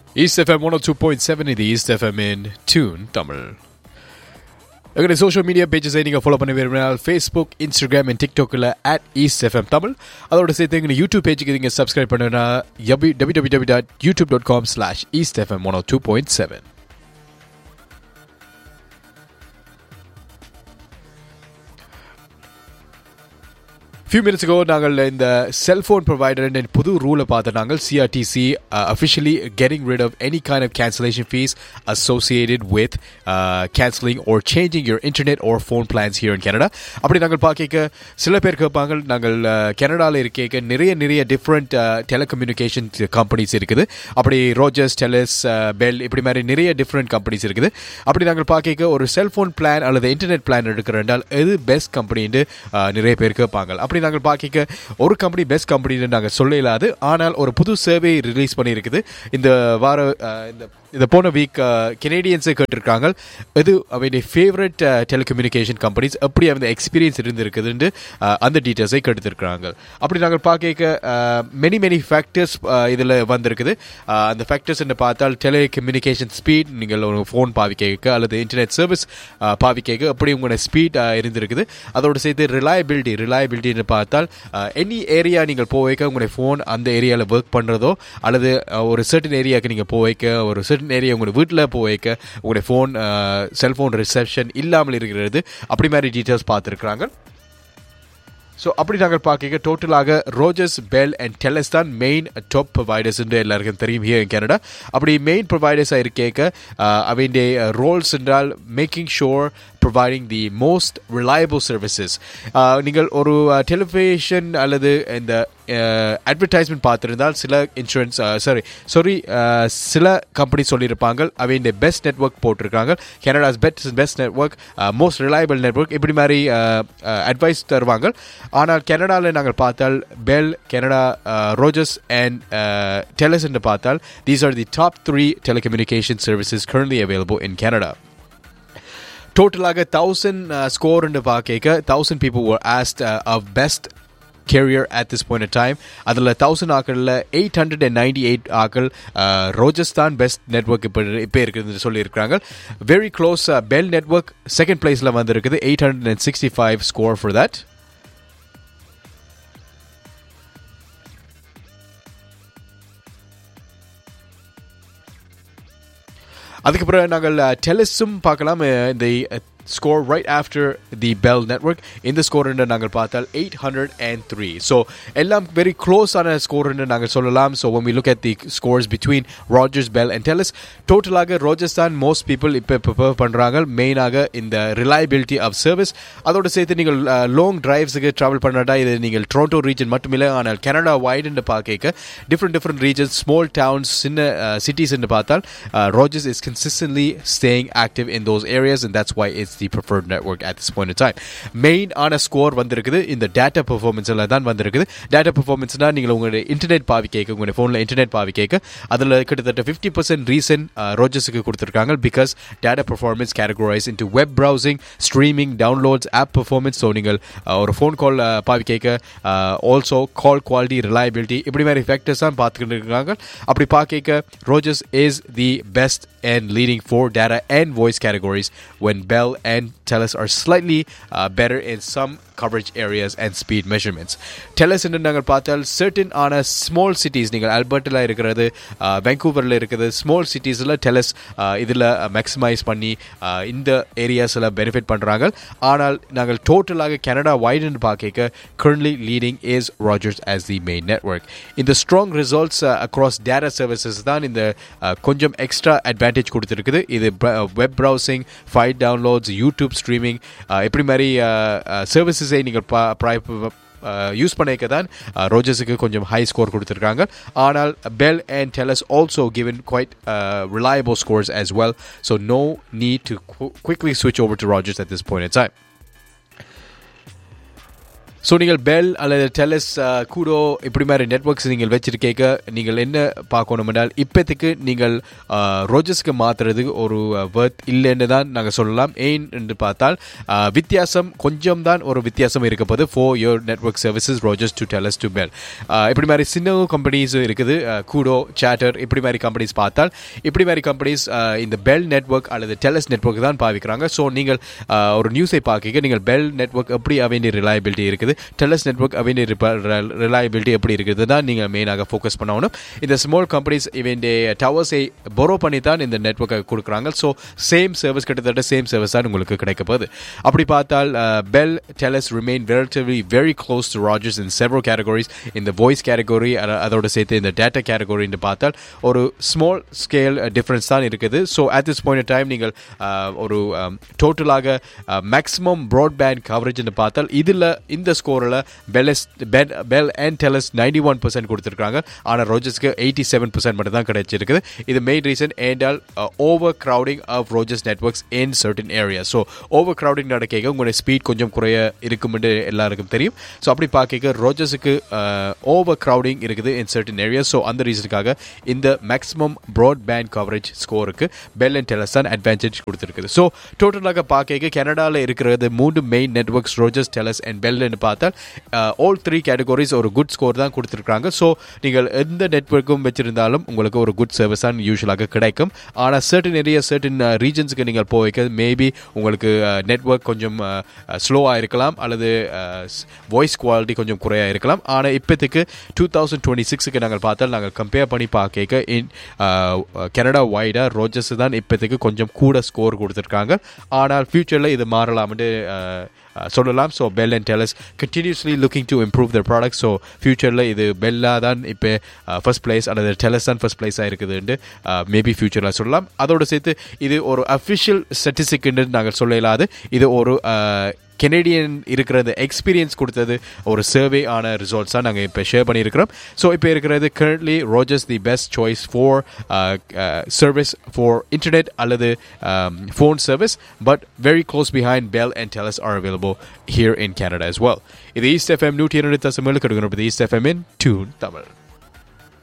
East FM one two point seven இது east FM in tune Tamil எங்களுடைய social media பேஜஸை நீங்கள் ஃபாலோ பண்ண விரும்பினால் ஃபேஸ்புக் இன்ஸ்டாகிராம் அண்ட் டிக்டாக்கில் அட் ஈஸ்ட் எஃப்எம் தமிழ் அதோட சேர்த்து எங்கள் யூடியூப் பேஜுக்கு நீங்கள் சப்ஸ்கிரைப் பண்ணுன்னா W W W dot YouTube dot com slash east FM one two point seven few minutes ago நாங்கள் இந்த செல்ஃபோன் ப்ரொவைடர் புது ரூலை பார்த்து நாங்கள் CRTC officially getting rid off any kind of cancellation fees associated with cancelling or changing your internet or phone plans here in Canada அப்படி நாங்கள் பார்க்க சில பேர் கேட்பாங்க நாங்கள் கனடாவில் இருக்க நிறைய நிறைய டிஃப்ரெண்ட் டெலிகம்யூனிகேஷன் கம்பெனிஸ் இருக்குது அப்படி ரோஜர்ஸ் டெலஸ் பெல் இப்படி மாதிரி நிறைய டிஃப்ரெண்ட் கம்பெனிஸ் இருக்குது அப்படி நாங்கள் பார்க்க ஒரு செல்ஃபோன் பிளான் அல்லது இன்டர்நெட் பிளான் எடுக்கிறேன்டால் எது பெஸ்ட் கம்பெனின்னு நிறைய பேர் கேட்பாங்க அப்படி நாங்கள் பார்க்க ஒரு கம்பெனி பெஸ்ட் கம்பெனின்னு நாங்கள் சொல்ல இல்லாது ஆனால் ஒரு புது சேவை ரிலீஸ் பண்ணியிருக்குது இந்த வார இந்த இந்த போன வீக் கெனேடியன்ஸை கேட்டிருக்காங்க இது அவருடைய ஃபேவரட் டெலிகம்யூனிகேஷன் கம்பெனிஸ் எப்படி அந்த எக்ஸ்பீரியன்ஸ் இருந்திருக்குதுன்னு அந்த டீட்டெயில்ஸை கேட்டுருக்குறாங்க அப்படி நாங்கள் பார்க்க மெனி மெனி ஃபேக்டர்ஸ் இதில் வந்திருக்குது அந்த ஃபேக்டர்ஸ் என்று பார்த்தால் டெலிகம்யூனிகேஷன் ஸ்பீட் நீங்கள் ஒரு ஃபோன் பாவிக்க அல்லது இன்டர்நெட் சர்வீஸ் பாவிக்க எப்படி உங்களோட ஸ்பீட் இருந்திருக்குது அதோடு சேர்த்து ரிலையபிலிட்டி ரிலையபிலிட்டின்னு பார்த்தால் எனி ஏரியா நீங்கள் போவைக்க உங்களுடைய ஃபோன் அந்த ஏரியாவில் ஒர்க் பண்ணுறதோ அல்லது ஒரு சர்டன் ஏரியாவுக்கு நீங்கள் போவைக்க ஒரு சர்டன் ஏரியா உங்களுடைய வீட்டில் போவைக்க உங்களுடைய ஃபோன் செல்ஃபோன் ரிசப்ஷன் இல்லாமல் இருக்கிறது அப்படி மாதிரி டீட்டெயில்ஸ் பார்த்துருக்குறாங்க ஸோ அப்படி நாங்கள் பார்க்க டோட்டலாக ரோஜர்ஸ் பெல் அண்ட் டெலஸ் தான் மெயின் டாப் ப்ரொவைடர்ஸ் என்று எல்லாருக்கும் தெரியும் ஹியர் இன் கனடா அப்படி மெயின் ப்ரொவைடர்ஸாக இருக்க அவனுடைய ரோல்ஸ் என்றால் making sure providing the most reliable services நீங்கள் ஒரு டெலிவிஷன் அல்லது இந்த அட்வர்டைஸ்மெண்ட் பார்த்துருந்தால் சில இன்சூரன்ஸ் சாரி சாரி சில கம்பெனி சொல்லியிருப்பாங்க அவன் பெஸ்ட் நெட்ஒர்க் போட்டிருக்காங்க Canada's best best network most reliable network இப்படி மாதிரி அட்வைஸ் தருவாங்க ஆனால் கனடாவில் நாங்கள் பார்த்தால் Bell Canada Rogers and Telus என்று பார்த்தால் these are the top three telecommunication services currently available in Canada டோட்டலாக தௌசண்ட் ஸ்கோர்னு பார்க்க thousand people were asked of best carrier at this point time அதில் தௌசண்ட் ஆக்களில் eight hundred and ninety eight ஆக்கள் ரோஜஸ்தான் best network இப்போ இப்போ இருக்குதுன்னு சொல்லியிருக்காங்க very close Bell network second பிளேஸில் வந்திருக்குது eight hundred and sixty five score for that அதுக்கப்புறம் நாங்கள் டெலிஸும் பார்க்கலாம் இந்த score right after the Bell network இந்த ஸ்கோர் நாங்கள் பார்த்தால் eight hundred and three so எல்லாம் வெரி க்ளோஸ் ஆன ஸ்கோர் நாங்கள் சொல்லலாம் so when we look at the scores between Rogers Bell and Telus டோட்டலாக ரோஜர்ஸ் தான் மோஸ்ட் பீப்புள் இப்போ ப்ரிஃபர் பண்ணுறாங்க மெயினாக இந்த ரிலையபிலிட்டி ஆஃப் சர்வீஸ் அதோடு சேர்த்து நீங்கள் லாங் டிரைவ்ஸுக்கு ட்ராவல் பண்ணாட்டா இது நீங்கள் டொரண்டோ ரீஜன் மட்டுமில்லை ஆனால் கனடா வைடுன்னு பார்க்க different different regions small towns சின்ன சிட்டிஸ் பார்த்தால் Rogers is consistently staying active in those areas and that's why it's the preferred network at this point time main ஆன score வந்திருக்குது இந்த டேட்டா பெர்ஃபார்மன்ஸில் தான் வந்திருக்குது டேட்டா பெர்ஃபார்மன்ஸ்னால் நீங்கள் உங்களுடைய இன்டர்நெட் பாவி கேட்க உங்களுடைய ஃபோனில் இன்டர்நெட் பாவி கேட்க அதில் கிட்டத்தட்ட ஃபிஃப்டி பர்சன்ட் ரீசன் ரோஜஸுக்கு கொடுத்துருக்காங்க because data performance categorise into web browsing streaming downloads app performance so நீங்கள் ஒரு ஃபோன் கால் பாவி கேட்க ஆல்சோ கால் குவாலிட்டி ரிலையபிலிட்டி இப்படி மாதிரி ஃபேக்டர்ஸ் தான் பார்த்துக்கிட்டு இருக்காங்க அப்படி பார்க்க Rogers is the best and leading for data and voice categories when Bell and TELUS are slightly uh, better in some coverage areas and speed measurements. TELUS என்று நாங்கள் பார்த்தால் certain ஆன ஸ்மால் சிட்டிஸ் நீங்கள் அல்பர்ட்டில் இருக்கிறது வெங்கூவரில் இருக்கிறது ஸ்மால் சிட்டிஸில் டெலஸ் இதில் maximise பண்ணி இந்த ஏரியாஸில் பெனிஃபிட் பண்ணுறாங்க ஆனால் நாங்கள் டோட்டலாக கனடா வைடுன்னு பார்க்க currently leading is Rogers as the main network. இந்த strong results across data services தான் இந்த கொஞ்சம் எக்ஸ்ட்ரா அட்வான்டேஜ் கொடுத்துருக்குது இது web browsing file downloads YouTube streaming இப்படி மாதிரி சர்வீசஸை நீங்கள் யூஸ் பண்ணிக்க தான் ரோஜர்ஸுக்கு கொஞ்சம் ஹை ஸ்கோர் கொடுத்துருக்காங்க ஆனால் Bell and Telus also given quite reliable scores as well so no need to qu- quickly switch over to Rogers at this point in time so நீங்கள் Bell அல்லது டெலஸ் கூடோ இப்படி மாதிரி நெட்ஒர்க்ஸ் நீங்கள் வச்சிருக்கேக்க நீங்கள் என்ன பார்க்கணும் என்றால் இப்போதைக்கு நீங்கள் ரோஜஸ்க்கு மாற்றுறது ஒரு வர்த் இல்லைன்னு தான் நாங்கள் சொல்லலாம் ஏன் என்று பார்த்தால் uh, வித்தியாசம் கொஞ்சம் தான் ஒரு வித்தியாசம் இருக்க போது for your network services Rogers to Telus to Bell இப்படி மாதிரி சின்ன கம்பெனிஸ் இருக்குது கூடோ சேட்டர் இப்படி மாதிரி கம்பெனிஸ் பார்த்தால் இப்படி மாதிரி கம்பெனிஸ் இந்த பெல் நெட்ஒர்க் அல்லது டெலஸ் நெட்ஒர்க் தான் பாவிக்கிறாங்க ஸோ நீங்கள் uh, ஒரு நியூஸை பார்க்க நீங்கள் பெல் நெட்ஒர்க் எப்படி அவேண்டிய ரிலையபிலிட்டி இருக்குது டெலஸ் நெட்ஒர்க் அவேண்டிய ரிலையபிலிட்டி எப்படி இருக்குது தான் நீங்கள் மெயினாக ஃபோக்கஸ் பண்ணணும் இந்த ஸ்மால் கம்பெனிஸ் இவனுடைய டவர்ஸை பொரோ பண்ணி தான் இந்த நெட்ஒர்க்கை கொடுக்குறாங்க ஸோ சேம் சர்வீஸ் கிட்டத்தட்ட சேம் சர்வீஸ் தான் உங்களுக்கு கிடைக்க போகுது அப்படி பார்த்தால் Bell Telus remain relatively very close to Rogers in several categories இந்த வாய்ஸ் கேட்டகரி அதோட சேர்த்து இந்த டேட்டா கேட்டகரின்னு பார்த்தால் ஒரு ஸ்மால் ஸ்கேல் டிஃப்ரென்ஸ் தான் இருக்குது so at this point time நீங்கள் uh, ஒரு டோட்டலாக மேக்ஸிமம் ப்ராட்பேண்ட் கவரேஜ்னு பார்த்தால் இதில் இந்த ஸ்கோரில் Bell's Bell Bell and Telus ninety one percent கொடுத்துருக்காங்க ஆனால் ரோஜர்ஸ்க்கு எயிட்டி செவன் பர்சன்ட் மட்டும் தான் கிடைச்சிருக்குது இது மெயின் ரீசன் ஏண்டால் over crowding of Rogers networks in certain area so over crowding நடக்க உங்களுடைய ஸ்பீட் கொஞ்சம் குறைய இருக்கும்னு எல்லாருக்கும் தெரியும் ஸோ அப்படி பார்க்க ரோஜர்ஸுக்கு ஓவர் க்ரௌடிங் இருக்குது இன் சர்டன் ஏரியா ஸோ அந்த ரீசனுக்காக இந்த மேக்ஸிமம் ப்ராட் பேண்ட் கவரேஜ் ஸ்கோருக்கு பெல் அண்ட் டெலஸ் தான் அட்வான்டேஜ் கொடுத்துருக்குது ஸோ டோட்டலாக பார்க்க கனடாவில் இருக்கிறது மூன்று main networks Rogers Telus and பெல்னு பார்த்தால் ஆல் த்ரீ கேட்டகரிஸ் ஒரு குட் ஸ்கோர் தான் கொடுத்துருக்காங்க ஸோ நீங்கள் எந்த நெட்ஒர்க்கும் வச்சிருந்தாலும் உங்களுக்கு ஒரு குட் சர்வீஸ் தான் யூஸ்வலாக கிடைக்கும் ஆனால் சர்டன் ஏரியா சர்டன் ரீஜன்ஸுக்கு நீங்கள் போய்க்க மேபி உங்களுக்கு நெட்ஒர்க் கொஞ்சம் ஸ்லோவாக இருக்கலாம் அல்லது வாய்ஸ் குவாலிட்டி கொஞ்சம் குறையாக இருக்கலாம் ஆனால் இப்போதைக்கு டூ தௌசண்ட் டுவெண்ட்டி சிக்ஸுக்கு நாங்கள் பார்த்தால் நாங்கள் கம்பேர் பண்ணி பார்க்க இன் கனடா வைடாக ரோஜர்ஸ் தான் இப்போதைக்கு கொஞ்சம் கூட ஸ்கோர் கொடுத்துருக்காங்க ஆனால் ஃப்யூச்சரில் இது மாறலாம்னு சொல்லலாம் so Bell and Telus continuously looking to improve the product so ஃபியூச்சரில் இது பெல்லா தான் இப்போ ஃபர்ஸ்ட் பிளேஸ் அல்லது டெலஸ் தான் ஃபர்ஸ்ட் பிளேஸாக இருக்குதுன்ட்டு மேபி ஃபியூச்சரில் சொல்லலாம் அதோடு சேர்த்து இது ஒரு அஃபிஷியல் ஸ்டட்டிஸ்டிக்னு நாங்கள் சொல்ல இல்லாது இது ஒரு கெனடியன் இருக்கிறது எக்ஸ்பீரியன்ஸ் கொடுத்தது ஒரு சர்வே ஆன ரிசல்ட்ஸ் தான் நாங்கள் இப்போ ஷேர் பண்ணியிருக்கிறோம் ஸோ இப்போ இருக்கிறது currently Rogers the best choice for service for internet அல்லது phone service but very close behind Bell and Telus are available here in Canada as well இது ஈஸ்ட் எஃப்எம் நூற்றி இரண்டு தசமேழு கடுக்கணும் east FM in tune Tamil